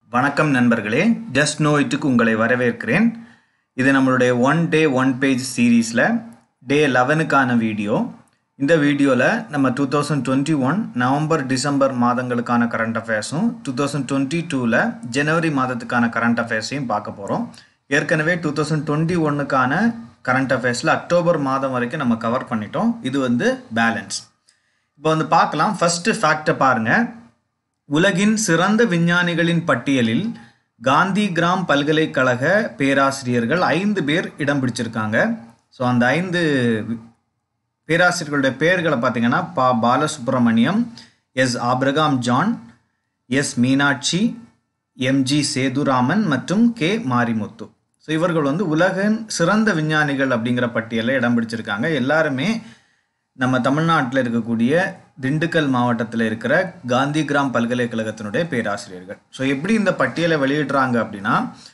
வணக்கம் நண்பர்களே just no இட்டுக்கு உங்களை வரவேற்கிறேன் இது நம்மளுடைய ஒன் டே ஒன் பேஜ் சீரீஸில் டே லெவனுக்கான வீடியோ இந்த வீடியோவில் நம்ம two thousand twenty one November December மாதங்களுக்கான கரண்ட் அஃபேர்ஸும் டூ தௌசண்ட் டுவெண்ட்டி டூவில் ஜனவரி மாதத்துக்கான கரண்ட் அஃபேர்ஸையும் பார்க்க போகிறோம் ஏற்கனவே டூ தௌசண்ட் டுவெண்ட்டி ஒன்னுக்கான கரண்ட் அஃபேர்ஸில் அக்டோபர் மாதம் வரைக்கும் நம்ம கவர் பண்ணிட்டோம் இது வந்து பேலன்ஸ் இப்போ வந்து பார்க்கலாம் ஃபர்ஸ்ட் ஃபேக்டை பாருங்க உலகின் சிறந்த விஞ்ஞானிகளின் பட்டியலில் காந்தி கிராம் பல்கலைக்கழக பேராசிரியர்கள் ஐந்து பேர் இடம் பிடிச்சிருக்காங்க ஸோ அந்த ஐந்து வி- பேராசிரியர்களுடைய பெயர்களை பார்த்தீங்கன்னா பா Balasubramaniam S Abraham John S Meenakshi MG Sethuraman மற்றும் கே மாரிமுத்து ஸோ இவர்கள் வந்து உலகின் சிறந்த விஞ்ஞானிகள் அப்படிங்கிற பட்டியலில் இடம் பிடிச்சிருக்காங்க எல்லாருமே நம்ம தமிழ்நாட்டில் இருக்கக்கூடிய திண்டுக்கல் மாவட்டத்தில் இருக்கிற காந்தி கிராம் பல்கலைக்கழகத்தினுடைய பேராசிரியர்கள் ஸோ எப்படி இந்த பட்டியலை வெளியிடுறாங்க அப்படின்னா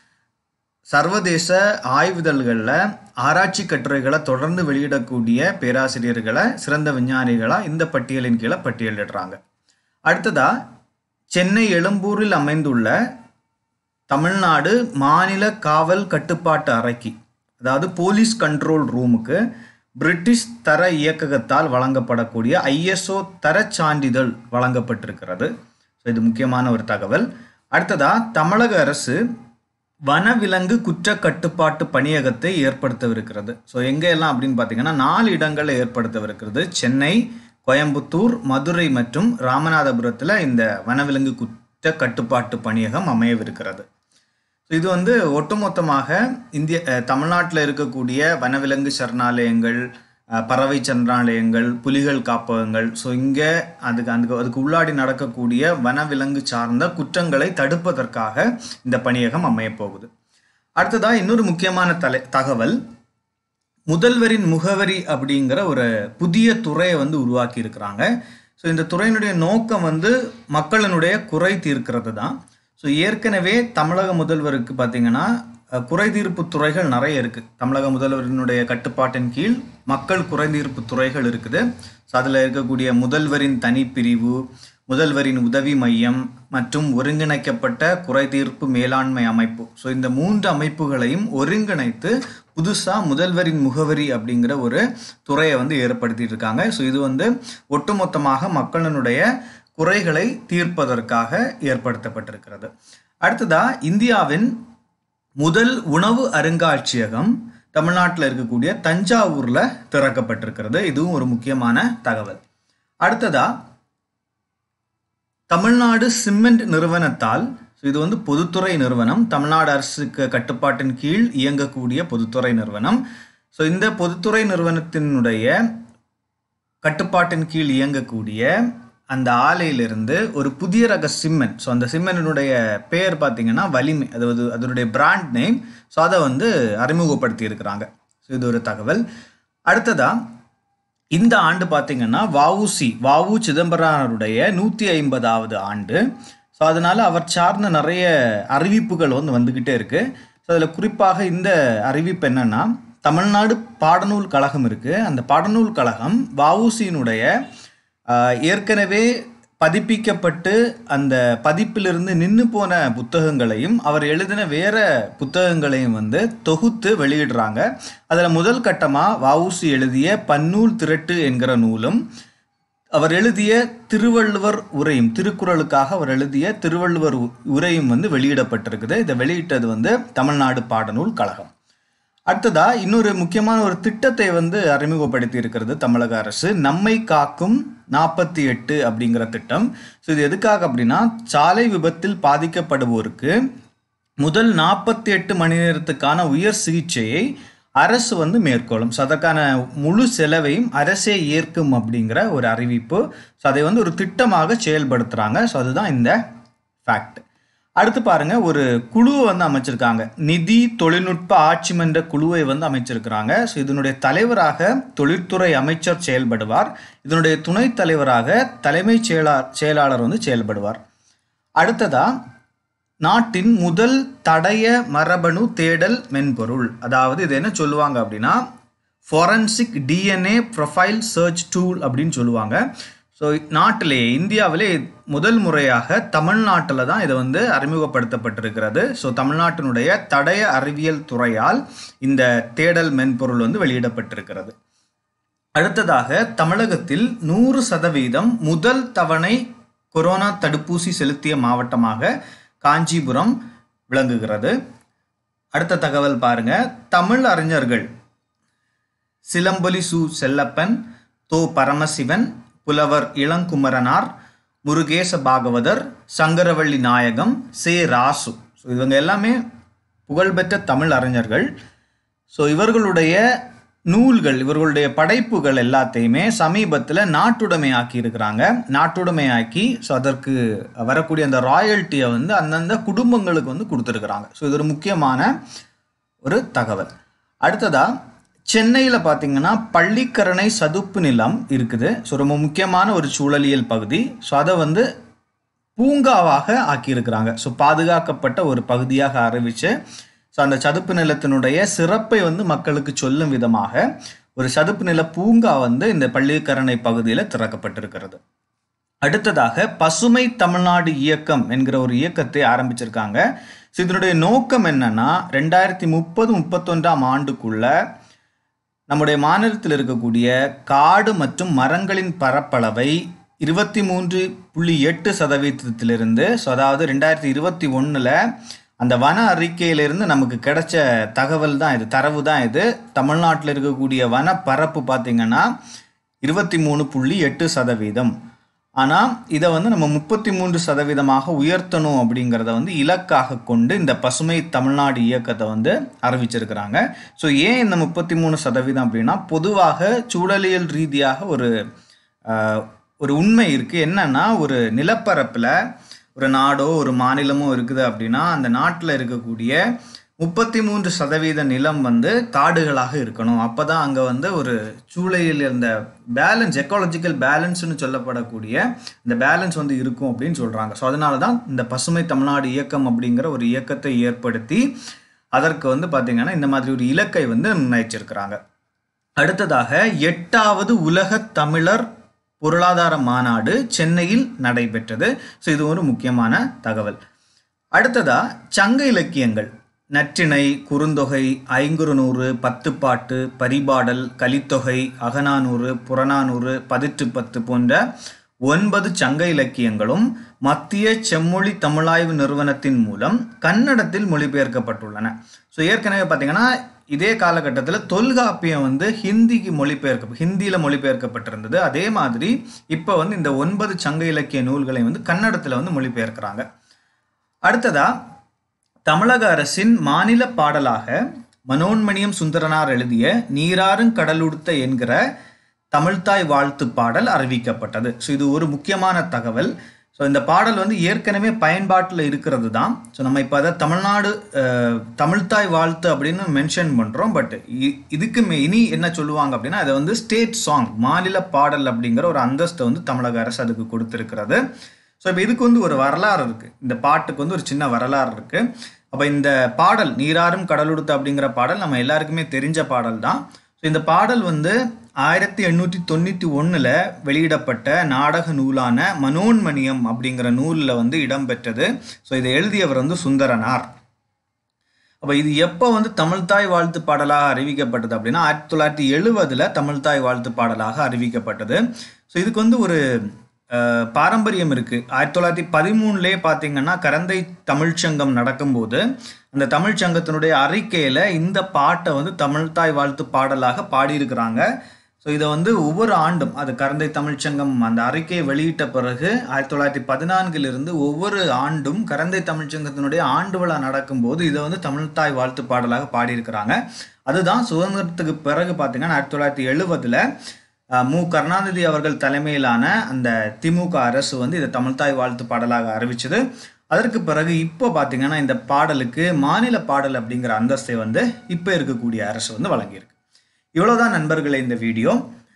சர்வதேச ஆய்வுதழ்களில் ஆராய்ச்சி கட்டுரைகளை தொடர்ந்து வெளியிடக்கூடிய பேராசிரியர்களை சிறந்த விஞ்ஞானிகளாக இந்த பட்டியலின் கீழே பட்டியலிடுறாங்க அடுத்ததா சென்னை எழும்பூரில் அமைந்துள்ள தமிழ்நாடு மாநில காவல் கட்டுப்பாட்டு அறைக்கு அதாவது போலீஸ் கண்ட்ரோல் ரூமுக்கு பிரிட்டிஷ் தர இயக்ககத்தால் வழங்கப்படக்கூடிய ஐஎஸ்ஓ தரச் சான்றிதழ் வழங்கப்பட்டிருக்கிறது ஸோ இது முக்கியமான ஒரு தகவல் அடுத்ததா தமிழக அரசு வனவிலங்கு குற்ற கட்டுப்பாட்டு பணியகத்தை ஏற்படுத்தவிருக்கிறது ஸோ எங்கெல்லாம் அப்படின்னு பார்த்தீங்கன்னா நாலு இடங்களில் ஏற்படுத்தவிருக்கிறது சென்னை கோயம்புத்தூர் மதுரை மற்றும் ராமநாதபுரத்தில் இந்த வனவிலங்கு குற்ற கட்டுப்பாட்டு பணியகம் அமையவிருக்கிறது ஸோ இது வந்து ஒட்டுமொத்தமாக இந்திய தமிழ்நாட்டில் இருக்கக்கூடிய வனவிலங்கு சரணாலயங்கள் அஹ், பறவை சரணாலயங்கள் புலிகள் காப்பகங்கள் ஸோ இங்கே அதுக்கு அதுக்கு அதுக்கு உள்ளாடி நடக்கக்கூடிய வனவிலங்கு சார்ந்த குற்றங்களை தடுப்பதற்காக இந்த பணியகம் அமையப் போகுது அடுத்ததாக இன்னொரு முக்கியமான தலை தகவல் முதல்வரின் முகவரி அப்படிங்கிற ஒரு புதிய துறையை வந்து உருவாக்கி இருக்கிறாங்க ஸோ இந்த துறையினுடைய நோக்கம் வந்து மக்களினுடைய குறை தீர்க்கிறது தான் ஸோ ஏற்கனவே தமிழக முதல்வருக்கு பார்த்தீங்கன்னா அஹ், குறை தீர்ப்பு துறைகள் நிறைய இருக்குது தமிழக முதல்வரினுடைய கட்டுப்பாட்டின் கீழ் மக்கள் குறை தீர்ப்பு துறைகள் இருக்குது ஸோ அதில் இருக்கக்கூடிய முதல்வரின் தனிப்பிரிவு முதல்வரின் உதவி மையம் மற்றும் ஒருங்கிணைக்கப்பட்ட குறை தீர்ப்பு மேலாண்மை அமைப்பு ஸோ இந்த மூன்று அமைப்புகளையும் ஒருங்கிணைத்து புதுசாக முதல்வரின் முகவரி அப்படிங்கிற ஒரு துறையை வந்து ஏற்படுத்திட்டு இருக்காங்க ஸோ இது வந்து ஒட்டுமொத்தமாக மக்களினுடைய குறைகளை தீர்ப்பதற்காக ஏற்படுத்தப்பட்டிருக்கிறது அடுத்ததா இந்தியாவின் முதல் உணவு அருங்காட்சியகம் தமிழ்நாட்டில் இருக்கக்கூடிய தஞ்சாவூரில் திறக்கப்பட்டிருக்கிறது இதுவும் ஒரு முக்கியமான தகவல் அடுத்ததா தமிழ்நாடு சிமெண்ட் நிறுவனத்தால் so இது வந்து பொதுத்துறை நிறுவனம் தமிழ்நாடு அரசுக்கு கட்டுப்பாட்டின் கீழ் இயங்கக்கூடிய பொதுத்துறை நிறுவனம் ஸோ இந்த பொதுத்துறை நிறுவனத்தினுடைய கட்டுப்பாட்டின் கீழ் இயங்கக்கூடிய அந்த ஆலையிலிருந்து ஒரு புதிய ரக சிமெண்ட் ஸோ அந்த சிமெண்டினுடைய பெயர் பார்த்தீங்கன்னா வலிமை அதாவது அதனுடைய பிராண்ட் நேம் ஸோ அதை வந்து அறிமுகப்படுத்தி இருக்கிறாங்க ஸோ இது ஒரு தகவல் அடுத்ததா இந்த ஆண்டு பார்த்தீங்கன்னா வஉசி வஉ சிதம்பரனாருடைய நூற்றி ஐம்பதாவது ஆண்டு ஸோ அதனால அவர் சார்ந்த நிறைய அறிவிப்புகள் வந்து வந்துக்கிட்டே இருக்கு ஸோ அதில் குறிப்பாக இந்த அறிவிப்பு என்னன்னா தமிழ்நாடு பாடநூல் கழகம் இருக்கு அந்த பாடநூல் கழகம் வஉசியினுடைய ஆஹ், ஏற்கனவே பதிப்பிக்கப்பட்டு அந்த பதிப்பிலிருந்து நின்று போன புத்தகங்களையும் அவர் எழுதின வேற புத்தகங்களையும் வந்து தொகுத்து வெளியிடுறாங்க அதில் முதல் கட்டமாக வஉசி எழுதிய பன்னூல் திரட்டு என்கிற நூலும் அவர் எழுதிய திருவள்ளுவர் உரையும் திருக்குறளுக்காக அவர் எழுதிய திருவள்ளுவர் உ- உரையும் வந்து வெளியிடப்பட்டிருக்குது இதை வெளியிட்டது வந்து தமிழ்நாடு பாடநூல் கழகம் அடுத்ததா இன்னொரு முக்கியமான ஒரு திட்டத்தை வந்து அறிமுகப்படுத்தி இருக்கிறது தமிழக அரசு நம்மை காக்கும் நாற்பத்தி எட்டு அப்படிங்கிற திட்டம் ஸோ இது எதுக்காக அப்படின்னா சாலை விபத்தில் பாதிக்கப்படுவோருக்கு முதல் நாற்பத்தி எட்டு மணி நேரத்துக்கான உயர் சிகிச்சையை அரசு வந்து மேற்கொள்ளும் ஸோ அதற்கான முழு செலவையும் அரசே ஏற்கும் அப்படிங்கிற ஒரு அறிவிப்பு ஸோ அதை வந்து ஒரு திட்டமாக செயல்படுத்துகிறாங்க ஸோ அதுதான் இந்த ஃபேக்ட் அடுத்து பாருங்க ஒரு குழுவை வந்து அமைச்சிருக்காங்க நிதி தொழில்நுட்ப ஆட்சி மன்ற குழுவை வந்து அமைச்சிருக்கிறாங்க ஸோ இதனுடைய தலைவராக தொழில்துறை அமைச்சர் செயல்படுவார் இதனுடைய துணைத் தலைவராக தலைமைச் செயலா செயலாளர் வந்து செயல்படுவார் அடுத்ததா நாட்டின் முதல் தடய மரபணு தேடல் மென்பொருள் அதாவது இது என்ன சொல்லுவாங்க அப்படின்னா forensic DNA profile search tool அப்படின்னு சொல்லுவாங்க ஸோ நாட்டிலேயே இந்தியாவிலே முதல் முறையாக தமிழ்நாட்டில் தான் இது வந்து அறிமுகப்படுத்தப்பட்டிருக்கிறது ஸோ தமிழ்நாட்டினுடைய தடய அறிவியல் துறையால் இந்த தேடல் மென்பொருள் வந்து வெளியிடப்பட்டிருக்கிறது அடுத்ததாக தமிழகத்தில் நூறு சதவீதம் முதல் தவணை கொரோனா தடுப்பூசி செலுத்திய மாவட்டமாக காஞ்சிபுரம் விளங்குகிறது அடுத்த தகவல் பாருங்க தமிழ் அறிஞர்கள் சிலம்பொலி சு செல்லப்பன் தோ பரமசிவன் புலவர் இளங்குமரனார் முருகேச பாகவதர் சங்கரவள்ளி நாயகம் சே ராசு ஸோ இவங்க எல்லாமே புகழ்பெற்ற தமிழ் அறிஞர்கள் ஸோ இவர்களுடைய நூல்கள் இவர்களுடைய படைப்புகள் எல்லாத்தையுமே சமீபத்தில் நாட்டுடைமையாக்கி இருக்கிறாங்க நாட்டுடைமையாக்கி ஸோ அதற்கு வரக்கூடிய அந்த ராயல்ட்டியை வந்து அந்தந்த குடும்பங்களுக்கு வந்து கொடுத்துருக்குறாங்க ஸோ இது ஒரு முக்கியமான ஒரு தகவல் அடுத்ததாக சென்னையில் பார்த்தீங்கன்னா பள்ளிக்கரணை சதுப்பு நிலம் இருக்குது ஸோ ரொம்ப முக்கியமான ஒரு சூழலியல் பகுதி ஸோ அதை வந்து பூங்காவாக ஆக்கியிருக்கிறாங்க ஸோ பாதுகாக்கப்பட்ட ஒரு பகுதியாக அறிவித்து ஸோ அந்த சதுப்பு நிலத்தினுடைய சிறப்பை வந்து மக்களுக்கு சொல்லும் விதமாக ஒரு சதுப்பு நில பூங்கா வந்து இந்த பள்ளிக்கரணை பகுதியில் திறக்கப்பட்டிருக்கிறது அடுத்ததாக பசுமை தமிழ்நாடு இயக்கம் என்கிற ஒரு இயக்கத்தை ஆரம்பிச்சிருக்காங்க ஸோ இதனுடைய நோக்கம் என்னன்னா ரெண்டாயிரத்தி முப்பது முப்பத்தொன்றாம் ஆண்டுக்குள்ள நம்முடைய மாநிலத்தில் இருக்கக்கூடிய காடு மற்றும் மரங்களின் பரப்பளவை இருபத்தி மூன்று புள்ளி எட்டு சதவீதத்திலிருந்து ஸோ அதாவது ரெண்டாயிரத்தி இருபத்தி ஒன்றில் அந்த வன அறிக்கையிலிருந்து நமக்கு கிடைச்ச தகவல் தான் இது தரவு தான் இது தமிழ்நாட்டில் இருக்கக்கூடிய வன பரப்பு பார்த்திங்கன்னா இருபத்தி மூணு புள்ளி எட்டு சதவீதம் ஆனால் இதை வந்து நம்ம முப்பத்தி மூன்று சதவீதமாக உயர்த்தணும் அப்படிங்கிறத வந்து இலக்காக கொண்டு இந்த பசுமை தமிழ்நாடு இயக்கத்தை வந்து அறிவிச்சிருக்கிறாங்க ஸோ ஏன் இந்த முப்பத்தி மூணு சதவீதம் அப்படின்னா பொதுவாக சூழலியல் ரீதியாக ஒரு ஒரு உண்மை இருக்குது என்னன்னா ஒரு நிலப்பரப்பில் ஒரு நாடோ ஒரு மாநிலமோ இருக்குது அப்படின்னா அந்த நாட்டில் இருக்கக்கூடிய முப்பத்தி மூன்று சதவீத நிலம் வந்து காடுகளாக இருக்கணும் அப்போ தான் அங்கே வந்து ஒரு சூழலில் இருந்த பேலன்ஸ் எக்காலஜிக்கல் பேலன்ஸ்னு சொல்லப்படக்கூடிய இந்த பேலன்ஸ் வந்து இருக்கும் அப்படின்னு சொல்கிறாங்க ஸோ அதனால தான் இந்த பசுமை தமிழ்நாடு இயக்கம் அப்படிங்கிற ஒரு இயக்கத்தை ஏற்படுத்தி அதற்கு வந்து பார்த்திங்கன்னா இந்த மாதிரி ஒரு இலக்கை வந்து நிர்ணயிச்சிருக்கிறாங்க அடுத்ததாக எட்டாவது உலக தமிழர் பொருளாதார மாநாடு சென்னையில் நடைபெற்றது ஸோ இது ஒரு முக்கியமான தகவல் அடுத்ததா சங்க இலக்கியங்கள் நற்றிணை குறுந்தொகை ஐங்குறுநூறு பத்துப்பாட்டு பரிபாடல் கலித்தொகை அகநானூறு புறநானூறு பதிற்று பத்து போன்ற ஒன்பது சங்க இலக்கியங்களும் மத்திய செம்மொழி தமிழாய்வு நிறுவனத்தின் மூலம் கன்னடத்தில் மொழிபெயர்க்கப்பட்டுள்ளன ஸோ ஏற்கனவே பார்த்தீங்கன்னா இதே காலகட்டத்தில் தொல்காப்பியம் வந்து ஹிந்திக்கு மொழிபெயர்க்க ஹிந்தியில் மொழிபெயர்க்கப்பட்டிருந்தது அதே மாதிரி இப்போ வந்து இந்த ஒன்பது சங்க இலக்கிய நூல்களை வந்து கன்னடத்தில் வந்து மொழிபெயர்க்கிறாங்க அடுத்ததா தமிழக அரசின் மாநில பாடலாக மனோன்மணியம் சுந்தரனார் எழுதிய நீராறும் கடலுடுத்த என்கிற தமிழ்தாய் வாழ்த்து பாடல் அறிவிக்கப்பட்டது ஸோ இது ஒரு முக்கியமான தகவல் ஸோ இந்த பாடல் வந்து ஏற்கனவே பயன்பாட்டில் இருக்கிறது தான் ஸோ நம்ம இப்போ அதை தமிழ்நாடு தமிழ்தாய் வாழ்த்து அப்படின்னு மென்ஷன் பண்ணுறோம் பட் இதுக்கு இனி என்ன சொல்லுவாங்க அப்படின்னா அதை வந்து ஸ்டேட் சாங் மாநில பாடல் அப்படிங்கிற ஒரு அந்தஸ்தை வந்து தமிழக அரசு அதுக்கு கொடுத்துருக்கிறது ஸோ இப்போ இதுக்கு வந்து ஒரு வரலாறு இருக்குது இந்த பாட்டுக்கு வந்து ஒரு சின்ன வரலாறு இருக்குது அப்போ இந்த பாடல் நீராறும் கடலுடுத்து அப்படிங்கிற பாடல் நம்ம எல்லாருக்குமே தெரிஞ்ச பாடல் தான் ஸோ இந்த பாடல் வந்து ஆயிரத்தி எண்ணூற்றி தொண்ணூற்றி ஒன்றில் வெளியிடப்பட்ட நாடக நூலான மனோன்மணியம் அப்படிங்கிற நூலில் வந்து இடம்பெற்றது ஸோ இதை எழுதியவர் வந்து சுந்தரனார் அப்போ இது எப்போ வந்து தமிழ்தாய் வாழ்த்து பாடலாக அறிவிக்கப்பட்டது அப்படின்னா ஆயிரத்தி தொள்ளாயிரத்தி எழுபதில் தமிழ்தாய் வாழ்த்து பாடலாக அறிவிக்கப்பட்டது ஸோ இதுக்கு வந்து ஒரு பாரம்பரியம் இருக்குது ஆயிரத்தி தொள்ளாயிரத்தி பதிமூணுலேயே பார்த்தீங்கன்னா கரந்தை தமிழ்ச்சங்கம் நடக்கும்போது அந்த தமிழ்ச்சங்கத்தினுடைய அறிக்கையில் இந்த பாட்டை வந்து தமிழ்தாய் வாழ்த்து பாடலாக பாடியிருக்கிறாங்க ஸோ இதை வந்து ஒவ்வொரு ஆண்டும் அது கரந்தை தமிழ்ச்சங்கம் அந்த அறிக்கையை வெளியிட்ட பிறகு ஆயிரத்தி தொள்ளாயிரத்தி பதினான்கிலிருந்து ஒவ்வொரு ஆண்டும் கரந்தை தமிழ்ச்சங்கத்தினுடைய ஆண்டு விழா நடக்கும்போது இதை வந்து தமிழ்தாய் வாழ்த்து பாடலாக பாடியிருக்கிறாங்க அதுதான் சுதந்திரத்துக்கு பிறகு பார்த்தீங்கன்னா ஆயிரத்தி தொள்ளாயிரத்தி எழுபதில் மு கருணாநிதி அவர்கள் தலைமையிலான அந்த திமுக அரசு வந்து இதை தமிழ்தாய் வாழ்த்து பாடலாக அறிவிச்சது அதற்கு பிறகு இப்போ பார்த்தீங்கன்னா இந்த பாடலுக்கு மாநில பாடல் அப்படிங்கிற அந்தஸ்தை வந்து இப்போ இருக்கக்கூடிய அரசு வந்து வழங்கியிருக்கு இவ்வளோதான் நண்பர்களே இந்த வீடியோ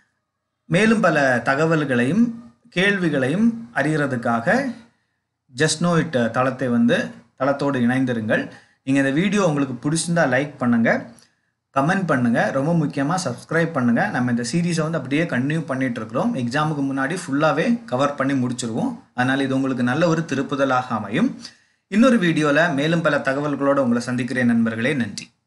மேலும் பல தகவல்களையும் கேள்விகளையும் அறிகிறதுக்காக ஜஸ்ட் நோ இட் தளத்தை வந்து தளத்தோடு இணைந்திருங்கள் நீங்கள் இந்த வீடியோ உங்களுக்கு பிடிச்சிருந்தா லைக் பண்ணுங்கள் கமெண்ட் பண்ணுங்கள் ரொம்ப முக்கியமாக சப்ஸ்கிரைப் பண்ணுங்கள் நம்ம இந்த சீரீஸை வந்து அப்படியே கண்டினியூ பண்ணிட்டு இருக்கிறோம் எக்ஸாமுக்கு முன்னாடி ஃபுல்லாகவே கவர் பண்ணி முடிச்சிருவோம் அதனால் இது உங்களுக்கு நல்ல ஒரு திருப்புதலாக அமையும் இன்னொரு வீடியோவில் மேலும் பல தகவல்களோடு உங்களை சந்திக்கிறேன் நண்பர்களே நன்றி